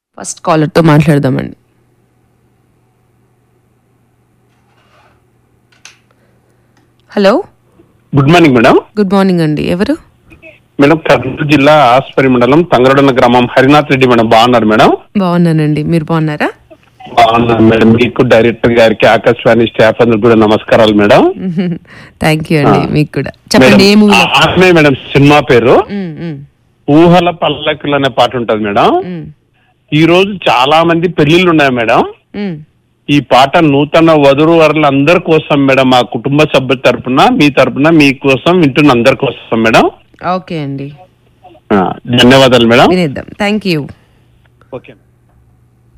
first కాలర్తో మాట్లాడదామండి hello good morning madam good morning అండి ఎవరు మేడం కర్నూలు జిల్లా ఆస్పరి మండలం తంగరడన్న గ్రామం హరినాథ్ రెడ్డి మేడం బాగున్నారు మేడం బాగున్నానండి మీరు బాగున్నారా బాగున్నాను మేడం మీకు డైరెక్టర్ గారికి ఆకాశవాణి స్టాఫ్ అందరికి కూడా నమస్కారాలు మేడం థ్యాంక్ యూ అండి మీకు కూడా చెప్పండి ఏ మేడం, మూవీ ఆ- ఆత్మే మేడం సినిమా పేరు ఊహల పల్లకులు అనే పాట ఉంటది మేడం ఈ రోజు చాలా మంది పెళ్లిళ్ళు ఉన్నాయి మేడం ఈ పాట నూతన వధురు వరుల అందరి కోసం మేడం మా కుటుంబ సభ్యుల తరపున మీ తరపున మీ కోసం వింటున్న అందరి కోసం మేడం ఓకే అండి ఆ, ధన్యవాదాలు మేడం వినేద్దాం థ్యాంక్ యూ ఓకే